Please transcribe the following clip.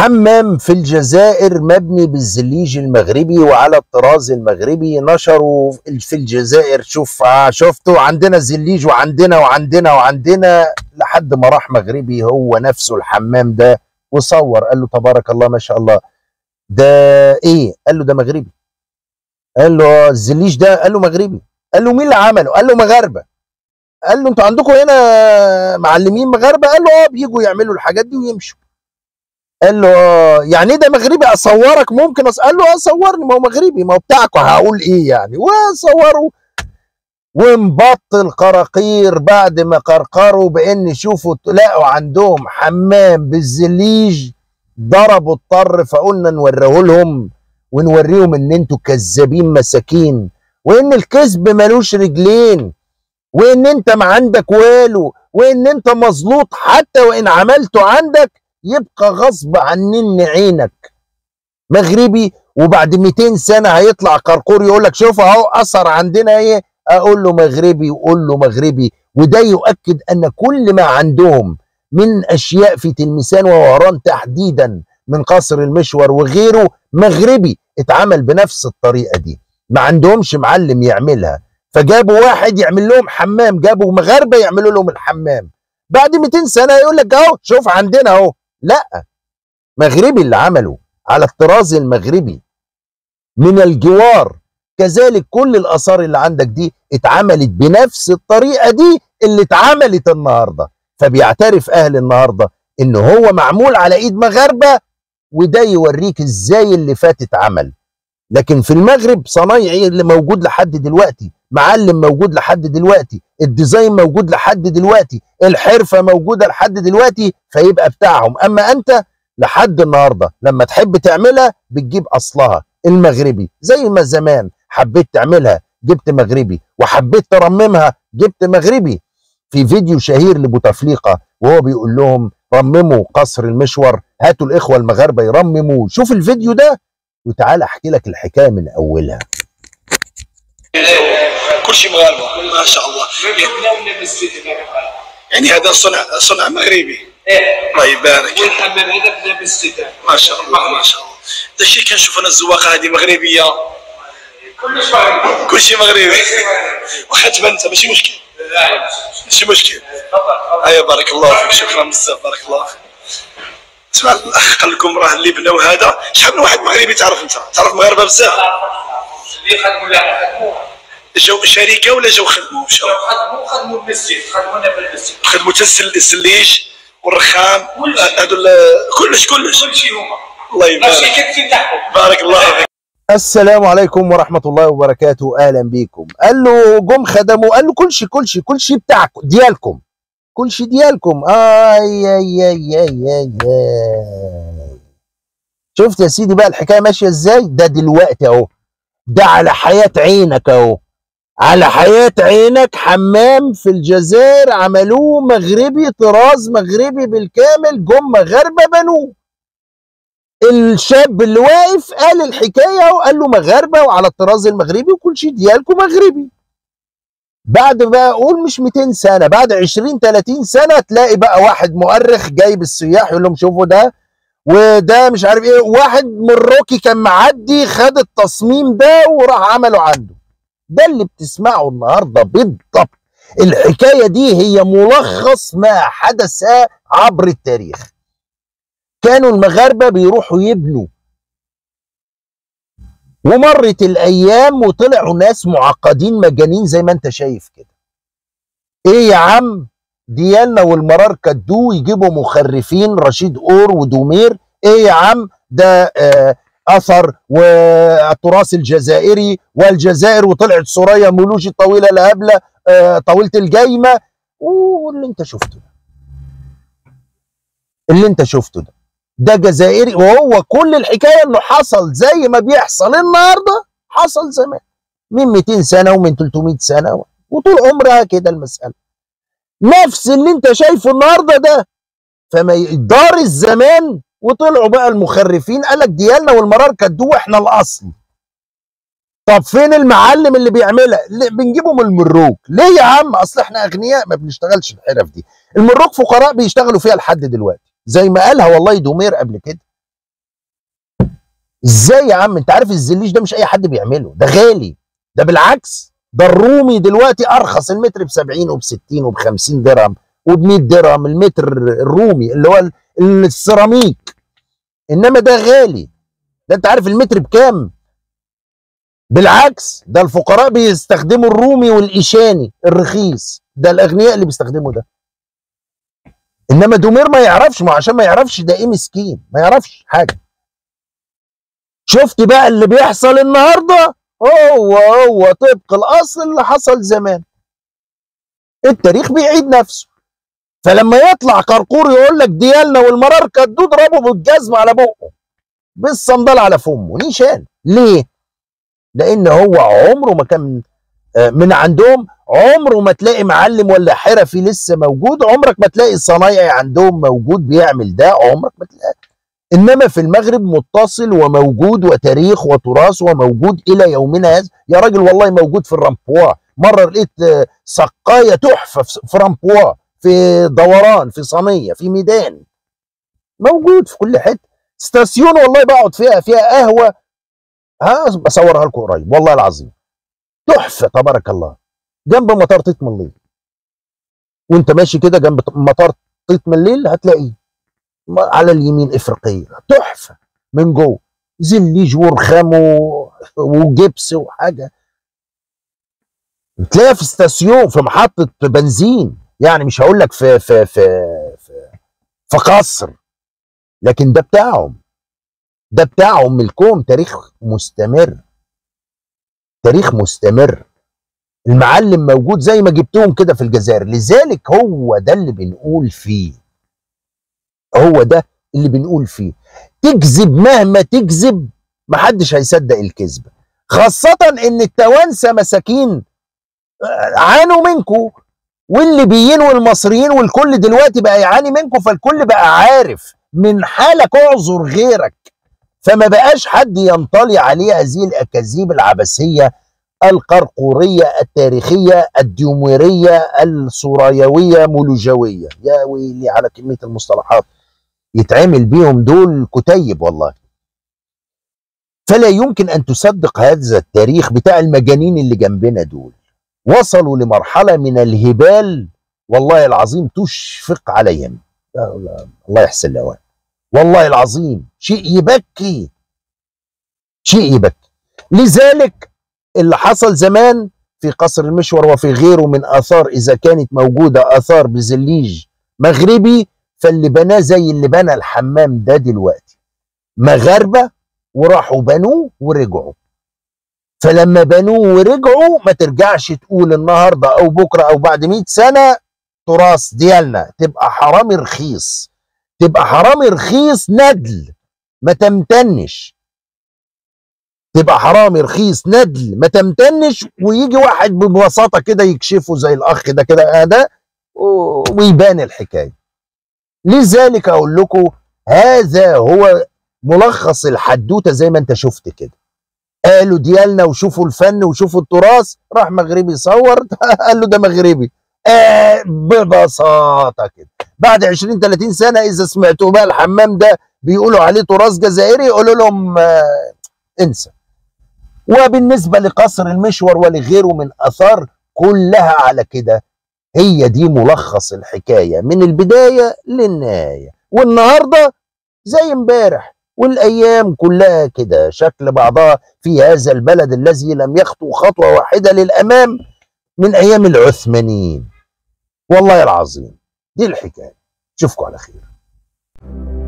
حمام في الجزائر مبني بالزليج المغربي وعلى الطراز المغربي نشروا في الجزائر شوف آه، شفتوا عندنا زليج وعندنا وعندنا وعندنا لحد ما راح مغربي هو نفسه الحمام ده وصور قال له تبارك الله ما شاء الله ده ايه قال له ده مغربي قال له آه، الزليج ده قال له مغربي قال له مين اللي عمله قال له مغاربه قال له انتوا عندكم هنا معلمين مغاربه قال له اه بيجوا يعملوا الحاجات دي ويمشوا قال له اه يعني ايه ده مغربي اصورك ممكن أص... قال له اه صورني ما هو مغربي ما هو بتاعكم هقول ايه يعني وصوروا وانبط القراقير بعد ما قرقروا بان شوفوا لقوا عندهم حمام بالزليج ضربوا الطر فقلنا نوريه لهم ونوريهم ان انتوا كذابين مساكين وان الكذب ملوش رجلين وان انت ما عندك والو وان انت مظلوط حتى وان عملته عندك يبقى غصب عنن عينك مغربي وبعد 200 سنه هيطلع قرقور يقول لك شوف اهو اثر عندنا ايه اقول له مغربي وقول له مغربي وده يؤكد ان كل ما عندهم من اشياء في تلمسان ووهران تحديدا من قصر المشور وغيره مغربي اتعمل بنفس الطريقه دي ما عندهمش معلم يعملها فجابوا واحد يعمل لهم حمام جابوا مغاربه يعملوا لهم الحمام بعد 200 سنه يقول لك اهو شوف عندنا اهو لا مغربي اللي عمله على الطراز المغربي من الجوار كذلك كل الاثار اللي عندك دي اتعملت بنفس الطريقه دي اللي اتعملت النهارده فبيعترف اهل النهارده ان هو معمول على ايد مغاربه وده يوريك ازاي اللي فات اتعمل لكن في المغرب صنايعي اللي موجود لحد دلوقتي معلم موجود لحد دلوقتي الديزاين موجود لحد دلوقتي الحرفه موجوده لحد دلوقتي فيبقى بتاعهم اما انت لحد النهارده لما تحب تعملها بتجيب اصلها المغربي زي ما زمان حبيت تعملها جبت مغربي وحبيت ترممها جبت مغربي في فيديو شهير لبوتفليقه وهو بيقول لهم رمموا قصر المشور هاتوا الاخوه المغاربه يرمموا شوف الفيديو ده وتعال احكي لك الحكايه من اولها كل شيء مغاربه ما شاء الله يعني هذا صنع صنع مغربي ايه الله يبارك والحمام هذا بدا بالستان ما شاء الله ما شاء الله هذا الشيء كنشوف انا الزواقه هذه مغربيه كلش مغربي كل شيء مغربي واخا تبان انت ماشي مشكل ماشي مشكل ايوا بارك الله فيك شكرا بزاف بارك الله فيك اسمع الاخ قال لكم راه اللي بناو هذا شحال من واحد مغربي تعرف انت تعرف مغاربه بزاف اللي خدموا لا خدموا جاو شركه ولا جاو خدموا مشاو خدموا خدموا المسجد خدمونا بالمسجد خدموا حتى السل- السليج والرخام كل شيء. هذو ال- كلش كلش كل شيء هما الله ماشي يبارك كتفي تحكم بارك الله فيك السلام عليكم ورحمة الله وبركاته أهلا بيكم قال له جم خدموا قال له كل شيء كل شيء كل شيء بتاعكم ديالكم كل شيء ديالكم آي آي آي آي آي آي شفت يا سيدي بقى الحكاية ماشية ازاي ده دلوقتي اهو ده على حياة عينك اهو على حياة عينك حمام في الجزائر عملوه مغربي طراز مغربي بالكامل جم مغاربة بنوه الشاب اللي واقف قال الحكايه وقال له مغاربه وعلى الطراز المغربي وكل شيء ديالكم مغربي بعد بقى قول مش 200 سنه بعد 20 30 سنه تلاقي بقى واحد مؤرخ جايب السياح يقول لهم شوفوا ده وده مش عارف ايه واحد مروكي كان معدي خد التصميم ده وراح عمله عنده ده اللي بتسمعه النهارده بالضبط الحكايه دي هي ملخص ما حدث عبر التاريخ كانوا المغاربه بيروحوا يبنوا ومرت الايام وطلعوا ناس معقدين مجانين زي ما انت شايف كده ايه يا عم ديالنا والمرار كدو يجيبوا مخرفين رشيد اور ودومير ايه يا عم ده آه اثر والتراث الجزائري والجزائر وطلعت سوريا مولوجي الطويله الهبله آه طويله الجايمه واللي انت شفته ده اللي انت شفته ده ده جزائري وهو كل الحكايه انه حصل زي ما بيحصل النهارده حصل زمان من 200 سنه ومن 300 سنه وطول عمرها كده المساله نفس اللي انت شايفه النهارده ده فما دار الزمان وطلعوا بقى المخرفين قال لك ديالنا والمرار كدو احنا الاصل طب فين المعلم اللي بيعملها اللي بنجيبه من المروك ليه يا عم اصل احنا اغنياء ما بنشتغلش الحرف دي المروك فقراء بيشتغلوا فيها لحد دلوقتي زي ما قالها والله دومير قبل كده ازاي يا عم انت عارف الزليش ده مش اي حد بيعمله ده غالي ده بالعكس ده الرومي دلوقتي ارخص المتر ب 70 وب 60 وب 50 درهم وب 100 درهم المتر الرومي اللي هو ال- السيراميك انما ده غالي ده انت عارف المتر بكام بالعكس ده الفقراء بيستخدموا الرومي والايشاني الرخيص ده الاغنياء اللي بيستخدموا ده انما دومير ما يعرفش ما عشان ما يعرفش ده ايه مسكين ما يعرفش حاجه شفت بقى اللي بيحصل النهارده هو هو طبق الاصل اللي حصل زمان التاريخ بيعيد نفسه فلما يطلع كركور يقول لك ديالنا والمرار كدو ضربه بالجزمه على بقه بالصندال على فمه نيشان ليه؟ لان هو عمره ما كان آه، من عندهم عمره ما تلاقي معلم ولا حرفي لسه موجود عمرك ما تلاقي صنايعي عندهم موجود بيعمل ده عمرك ما تلاقي انما في المغرب متصل وموجود وتاريخ وتراث وموجود الى يومنا هذا يا راجل والله موجود في الرامبوا مره لقيت آه، سقايه تحفه في في رامبوا في دوران في صينيه في ميدان موجود في كل حته ستاسيون والله بقعد فيها فيها قهوه ها بصورها لكم قريب والله العظيم تحفه تبارك الله جنب مطار طيط من الليل وانت ماشي كده جنب مطار طيط من الليل هتلاقيه على اليمين افريقيه تحفه من جوه زليج ورخام و- وجبس وحاجه تلاقيها في استاسيون في محطه بنزين يعني مش هقول لك في في في في, في قصر لكن ده بتاعهم ده بتاعهم ملكهم تاريخ مستمر تاريخ مستمر المعلم موجود زي ما جبتهم كده في الجزائر لذلك هو ده اللي بنقول فيه هو ده اللي بنقول فيه تكذب مهما تكذب محدش هيصدق الكذب خاصة ان التوانسة مساكين آه، عانوا منكم والليبيين والمصريين والكل دلوقتي بقى يعاني منكم فالكل بقى عارف من حالك اعذر غيرك فما بقاش حد ينطلي عليه هذه الاكاذيب العبثيه القرقوريه التاريخيه الديوميريه السرايويه مولوجويه يا ويلي على كميه المصطلحات يتعمل بيهم دول كتيب والله فلا يمكن ان تصدق هذا التاريخ بتاع المجانين اللي جنبنا دول وصلوا لمرحله من الهبال والله العظيم تشفق عليهم لا- لا، الله يحسن الاوان والله العظيم شيء يبكي شيء يبكي لذلك اللي حصل زمان في قصر المشور وفي غيره من اثار اذا كانت موجوده اثار بزليج مغربي فاللي بناه زي اللي بنى الحمام ده دلوقتي مغاربه وراحوا بنوه ورجعوا فلما بنوه ورجعوا ما ترجعش تقول النهارده او بكره او بعد 100 سنه تراث ديالنا تبقى حرامي رخيص تبقى حرامي رخيص ندل ما تمتنش تبقى حرامي رخيص ندل ما تمتنش ويجي واحد ببساطه كده يكشفه زي الاخ ده كده آه ده و- ويبان الحكايه لذلك اقول لكم هذا هو ملخص الحدوته زي ما انت شفت كده قالوا ديالنا وشوفوا الفن وشوفوا التراث راح مغربي صور قال له ده مغربي آه ببساطه كده بعد 20 30 سنه اذا سمعتوا بقى الحمام ده بيقولوا عليه تراث جزائري يقولوا لهم آه انسى وبالنسبه لقصر المشور ولغيره من اثار كلها على كده هي دي ملخص الحكايه من البدايه للنهايه والنهارده زي امبارح والايام كلها كده شكل بعضها في هذا البلد الذي لم يخطو خطوه واحده للامام من ايام العثمانيين والله العظيم دي الحكايه اشوفكم على خير